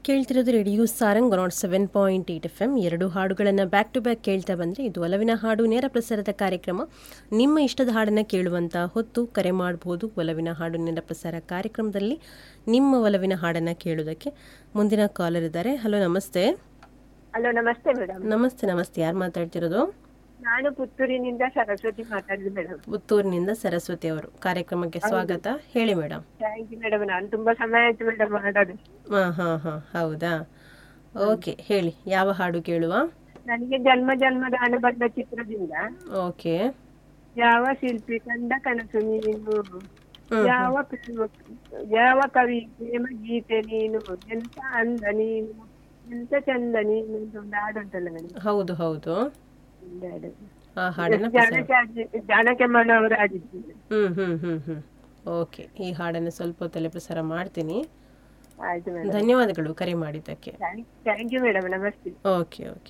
ಕೇಳ್ತಿರೋದು radio Sarang nought seven point eight F M ಎರಡು ಹಾಡುಗಳನ್ನು ಬ್ಯಾಕ್ ಟು ಬ್ಯಾಕ್ ಕೇಳ್ತಾ ಬಂದರೆ ಇದು ಒಲವಿನ ಹಾಡು ನೇರ ಪ್ರಸಾರದ ಕಾರ್ಯಕ್ರಮ ನಿಮ್ಮ ಇಷ್ಟದ ಹಾಡನ್ನು ಕೇಳುವಂಥ ಹೊತ್ತು ಕರೆ ಮಾಡ್ಬೋದು ಒಲವಿನ ಹಾಡು ನೇರ ಪ್ರಸಾರ ಕಾರ್ಯಕ್ರಮದಲ್ಲಿ ನಿಮ್ಮ ಒಲವಿನ ಹಾಡನ್ನು ಕೇಳೋದಕ್ಕೆ ಮುಂದಿನ ಕಾಲರ್ ಇದ್ದಾರೆ ಹಲೋ ನಮಸ್ತೆ ಹಲೋ ನಮಸ್ತೆ ಮೇಡಮ್ ನಮಸ್ತೆ ನಮಸ್ತೆ ಯಾರು ಮಾತಾಡ್ತಿರೋದು ನಾನು ಪುತ್ತೂರಿನಿಂದ ಸರಸ್ವತಿ ಮಾತಾಡಿದ್ದು ಮೇಡಮ್ ಪುತ್ತೂರಿನಿಂದ ಸರಸ್ವತಿ ಅವರು ಕಾರ್ಯಕ್ರಮಕ್ಕೆ ಸ್ವಾಗತ ಹೇಳಿ ಮೇಡಮ್ ಥ್ಯಾಂಕ್ ಯು ಮೇಡಮ್ ನಾನು ತುಂಬಾ ಸಮಯ ಆಯ್ತು ಮೇಡಮ್ ಮಾತಾಡಿ ಹಾಂ ಹಾಂ ಹಾಂ ಹೌದಾ ಓಕೆ ಹೇಳಿ ಯಾವ ಹಾಡು ಕೇಳುವ ನನಗೆ ಜನ್ಮ ಜನ್ಮದ ಅನುಬಂಧ ಚಿತ್ರದಿಂದ ಓಕೆ ಯಾವ ಶಿಲ್ಪಿ ಕಂಡ ಕನಸು ನೀನು ಯಾವ ಪ್ರೇಮ- ಯಾವ ಕವಿ ಪ್ರೇಮ ಗೀತೆ ನೀನು ಎಂತ ಅಂದ ನೀನು ಎಂತ ಚಂದ ನೀನು ಅಂತ ಒಂದು ಹಾಡು ಉಂಟಲ್ಲ ಮೇಡಮ್ ಹೌದು ಹೌದು ಒಂದು ಹಾಡು ಆ ಹಾಡನ್ನ ಜಾನಕಿ ಆಡಿ- ಜಾನಕಮ್ಮನ ಅವರು ಆಡಿದ್ದು ಹ್ಮ್ ಹ್ಮ್ ಹ್ಮ್ ಹ್ಮ್ ಓಕೆ ಈ ಹಾಡನ್ನು ಸ್ವಲ್ಪ ಹೊತ್ತಲ್ಲೇ ಪ್ರಸಾರ ಮಾಡ್ತೀನಿ ಆಯ್ತು ಮೇಡಮ್ ಧನ್ಯವಾದಗಳು ಕರೆ ಮಾಡಿದ್ದಕ್ಕೆ ಥ್ಯಾಂಕ್ ಯು ಮೇಡಮ್ ನಮಸ್ತೆ ಓಕೆ ಓಕೆ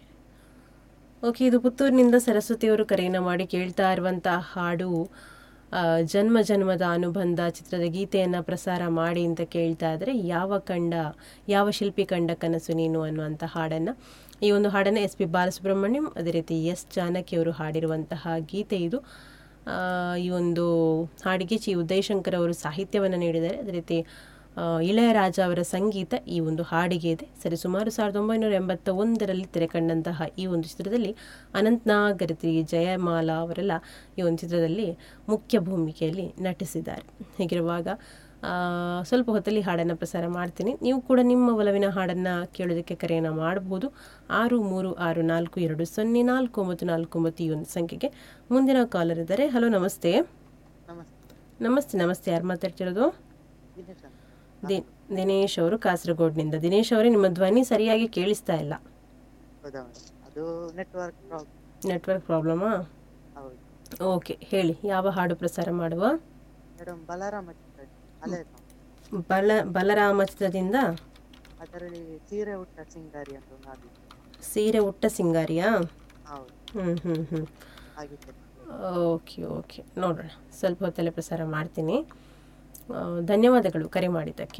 ಓಕೆ ಇದು ಪುತ್ತೂರಿನಿಂದ ಸರಸ್ವತಿಯವರು ಕರೆಯನ್ನು ಮಾಡಿ ಕೇಳ್ತಾ ಇರುವಂಥ ಹಾಡು ಆ, ಜನ್ಮ ಜನ್ಮದ ಅನುಬಂಧ ಚಿತ್ರದ ಗೀತೆಯನ್ನು ಪ್ರಸಾರ ಮಾಡಿ ಅಂತ ಕೇಳ್ತಾ ಇದ್ರೆ ಯಾವ ಕಂಡ ಯಾವ ಶಿಲ್ಪಿ ಕಂಡ ಕನಸು ನೀನು ಅನ್ನುವಂಥ ಹಾಡನ್ನು ಈ ಒಂದು ಹಾಡನ್ನು ಎಸ್ ಪಿ ಬಾಲಸುಬ್ರಹ್ಮಣ್ಯಂ ಅದೇ ರೀತಿ ಎಸ್ ಜಾನಕಿ ಅವರು ಹಾಡಿರುವಂತಹ ಗೀತೆ ಇದು ಆ, ಈ ಒಂದು ಹಾಡಿಗೆ ಚಿ ಉದಯಶಂಕರ್ ಅವರು ಸಾಹಿತ್ಯವನ್ನು ನೀಡಿದ್ದಾರೆ ಅದೇ ರೀತಿ ಆ, ಇಳೆಯರಾಜ ಅವರ ಸಂಗೀತ ಈ ಒಂದು ಹಾಡಿಗೆ ಇದೆ ಸರಿ ಸುಮಾರು ಸಾವಿರದ ಒಂಬೈನೂರ ಎಂಬತ್ತ ಒಂದರಲ್ಲಿ ತೆರೆಕಂಡಂತಹ ಈ ಒಂದು ಚಿತ್ರದಲ್ಲಿ ಅನಂತ್ನಾಗ್ ಗರತಿ ಜಯಮಾಲಾ ಅವರೆಲ್ಲ ಈ ಒಂದು ಚಿತ್ರದಲ್ಲಿ ಮುಖ್ಯ ಭೂಮಿಕೆಯಲ್ಲಿ ನಟಿಸಿದ್ದಾರೆ ಹೀಗಿರುವಾಗ ಆ, ಸ್ವಲ್ಪ ಹೊತ್ತಲ್ಲಿ ಹಾಡನ್ನು ಪ್ರಸಾರ ಮಾಡ್ತೀನಿ ನೀವು ಕೂಡ ನಿಮ್ಮ ಒಲವಿನ ಹಾಡನ್ನು ಕೇಳೋದಕ್ಕೆ ಕರೆಯನ್ನು ಮಾಡಬಹುದು ಆರು ಮೂರು ಆರು ನಾಲ್ಕು ಎರಡು ಸೊನ್ನೆ ನಾಲ್ಕು ಒಂಬತ್ತು ನಾಲ್ಕು ಒಂಬತ್ತು ಈ ಒಂದು ಸಂಖ್ಯೆಗೆ ಮುಂದಿನ ಕಾಲರ್ ಇದ್ದಾರೆ ಹಲೋ ನಮಸ್ತೆ ನಮಸ್ತೆ ನಮಸ್ತೆ ನಮಸ್ತೆ ಯಾರು ಮಾತಾಡ್ತಿರೋದು ದಿನೇಶ್ ಅಂತ ದಿ ದಿನೇಶ್ ಅವರು ಕಾಸರಗೋಡ್ನಿಂದ ದಿನೇಶ್ ಅವರೇ ನಿಮ್ಮ ಧ್ವನಿ ಸರಿಯಾಗಿ ಕೇಳಿಸ್ತಾ ಇಲ್ಲ ಹೌದಾ ಮೇಡಮ್ ಅದು ನೆಟ್ವರ್ಕ್ ಪ್ರಾಬ್ಲಮ್ ನೆಟ್ವರ್ಕ್ ಪ್ರಾಬ್ಲಮಾ ಹೌದು ಓಕೆ ಹೇಳಿ ಯಾವ ಹಾಡು ಪ್ರಸಾರ ಮಾಡುವ ಮೇಡಮ್ ಬಲರಾಮ ಚಿತ್ರ ಅಲೆ ಬಲ ಬಲರಾಮ ಚಿತ್ರದಿಂದ ಅದರಲ್ಲಿ ಸೀರೆ ಉಟ್ಟ ಸಿಂಗಾರಿ ಅಂತ ಒಂದು ಹಾಡಿದೆ ಸೀರೆ ಉಟ್ಟ ಸಿಂಗಾರಿಯಾ ಹೌದು ಹ್ಞೂ ಹ್ಞೂ ಹ್ಞೂ ಹಾಗಿದ್ದೆ ಓಕೆ ಓಕೆ ನೋಡೋಣ ಸ್ವಲ್ಪ ಹೊತ್ತಲ್ಲೇ ಪ್ರಸಾರ ಮಾಡ್ತೀನಿ ಆ, ಧನ್ಯವಾದಗಳು ಕರೆ ಮಾಡಿದ್ದಕ್ಕೆ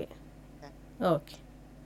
ಓಕೆ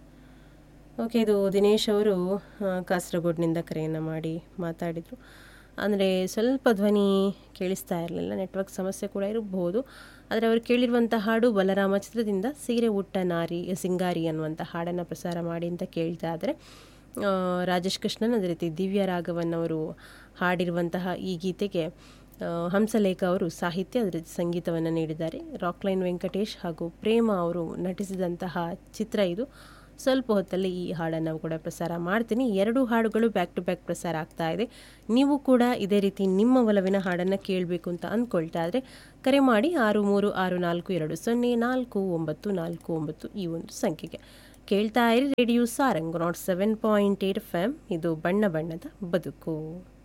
ಓಕೆ ಇದು ದಿನೇಶ್ ಅವರು ಆ, ಕಾಸರಗೋಡ್ನಿಂದ ಕರೆಯನ್ನು ಮಾಡಿ ಮಾತಾಡಿದರು ಅಂದರೆ ಸ್ವಲ್ಪ ಧ್ವನಿ ಕೇಳಿಸ್ತಾ ಇರಲಿಲ್ಲ ನೆಟ್ವರ್ಕ್ ಸಮಸ್ಯೆ ಕೂಡ ಇರಬಹುದು ಆದರೆ ಅವರು ಕೇಳಿರುವಂಥ ಹಾಡು ಬಲರಾಮ ಚಿತ್ರದಿಂದ ಸೀರೆ ಉಟ್ಟ ನಾರಿ ಸಿಂಗಾರಿ ಅನ್ನುವಂಥ ಹಾಡನ್ನು ಪ್ರಸಾರ ಮಾಡಿ ಅಂತ ಕೇಳ್ತಾ ಇದ್ದಾರೆ ಆ, ರಾಜೇಶ್ ಕೃಷ್ಣನ್ ಅದೇ ರೀತಿ ದಿವ್ಯ ರಾಘವನ್ ಅವರು ಹಾಡಿರುವಂತಹ ಈ ಗೀತೆಗೆ ಆ, ಹಂಸಲೇಖ ಅವರು ಸಾಹಿತ್ಯ ಅದೇ ರೀತಿ ಸಂಗೀತವನ್ನು ನೀಡಿದ್ದಾರೆ ರಾಕ್ಲೈನ್ ವೆಂಕಟೇಶ್ ಹಾಗೂ ಪ್ರೇಮ ಅವರು ನಟಿಸಿದಂತಹ ಚಿತ್ರ ಇದು ಸ್ವಲ್ಪ ಹೊತ್ತಲ್ಲಿ ಈ ಹಾಡನ್ನು ಕೂಡ ಪ್ರಸಾರ ಮಾಡ್ತೀನಿ ಎರಡು ಹಾಡುಗಳು ಬ್ಯಾಕ್ ಟು ಬ್ಯಾಕ್ ಪ್ರಸಾರ ಆಗ್ತಾ ಇದೆ ನೀವು ಕೂಡ ಇದೇ ರೀತಿ ನಿಮ್ಮ ಒಲವಿನ ಹಾಡನ್ನು ಕೇಳಬೇಕು ಅಂತ ಅಂದ್ಕೊಳ್ತಾ ಇದ್ರೆ ಕರೆ ಮಾಡಿ ಆರು ಮೂರು ಆರು ನಾಲ್ಕು ಎರಡು ಸೊನ್ನೆ ನಾಲ್ಕು ಒಂಬತ್ತು ನಾಲ್ಕು ಒಂಬತ್ತು ಈ ಒಂದು ಸಂಖ್ಯೆಗೆ ಕೇಳ್ತಾ ಇರಿ radio Sarang nought seven point eight F M ಇದು ಬಣ್ಣ ಬಣ್ಣದ ಬದುಕು